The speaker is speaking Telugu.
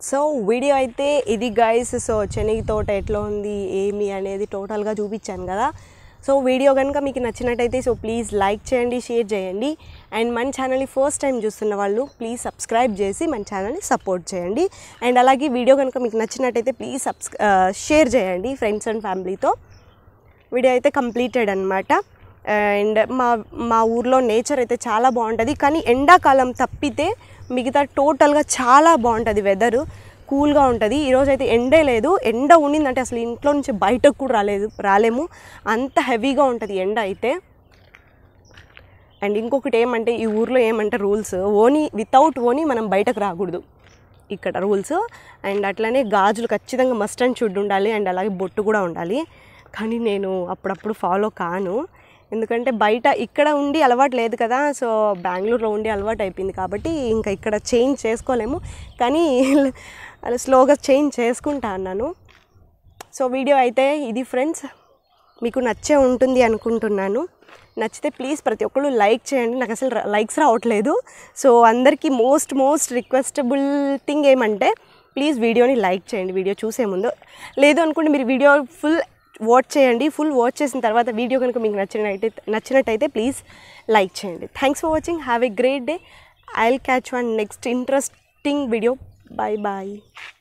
సో వీడియో అయితే ఇది గైస్ సో శనగ తోట ఎట్లా ఉంది ఏమి అనేది టోటల్గా చూపించాను కదా సో వీడియో కనుక మీకు నచ్చినట్టయితే సో ప్లీజ్ లైక్ చేయండి షేర్ చేయండి అండ్ మన ఛానల్ని ఫస్ట్ టైం చూస్తున్న వాళ్ళు ప్లీజ్ సబ్స్క్రైబ్ చేసి మన ఛానల్ని సపోర్ట్ చేయండి అండ్ అలాగే వీడియో కనుక మీకు నచ్చినట్టయితే ప్లీజ్ సబ్స్ షేర్ చేయండి ఫ్రెండ్స్ అండ్ ఫ్యామిలీతో వీడియో అయితే కంప్లీటెడ్ అనమాట అండ్ మా మా ఊర్లో నేచర్ అయితే చాలా బాగుంటుంది కానీ ఎండాకాలం తప్పితే మిగతా టోటల్గా చాలా బాగుంటుంది వెదరు కూల్గా ఉంటుంది ఈరోజు అయితే ఎండే లేదు ఎండ ఉండిందంటే అసలు ఇంట్లో నుంచి బయటకు కూడా రాలేదు రాలేము అంత హెవీగా ఉంటుంది ఎండ అయితే అండ్ ఇంకొకటి ఏమంటే ఈ ఊర్లో ఏమంటే రూల్స్ ఓనీ వితౌట్ ఓనీ మనం బయటకు రాకూడదు ఇక్కడ రూల్స్ అండ్ అట్లనే గాజులు ఖచ్చితంగా మస్ట్ అండ్ షుడ్ ఉండాలి అండ్ అలాగే బొట్టు కూడా ఉండాలి కానీ నేను అప్పుడప్పుడు ఫాలో కాను ఎందుకంటే బయట ఇక్కడ ఉండి అలవాటు లేదు కదా సో బెంగళూరులో ఉండి అలవాటు అయిపోయింది కాబట్టి ఇంకా ఇక్కడ చేంజ్ చేసుకోలేము కానీ అలా స్లోగా చేంజ్ చేసుకుంటా అన్నాను సో వీడియో అయితే ఇది ఫ్రెండ్స్ మీకు నచ్చే ఉంటుంది అనుకుంటున్నాను నచ్చితే ప్లీజ్ ప్రతి ఒక్కళ్ళు లైక్ చేయండి నాకు అసలు లైక్స్ రావట్లేదు సో అందరికీ మోస్ట్ మోస్ట్ రిక్వెస్టబుల్ థింగ్ ఏమంటే ప్లీజ్ వీడియోని లైక్ చేయండి వీడియో చూసే ముందు లేదు అనుకుంటే మీరు వీడియో ఫుల్ వాచ్ చేయండి ఫుల్ వాచ్ చేసిన తర్వాత వీడియో కనుక మీకు నచ్చినట్టయితే నచ్చినట్టయితే ప్లీజ్ లైక్ చేయండి thanks for watching have a great day I will catch one next interesting video bye bye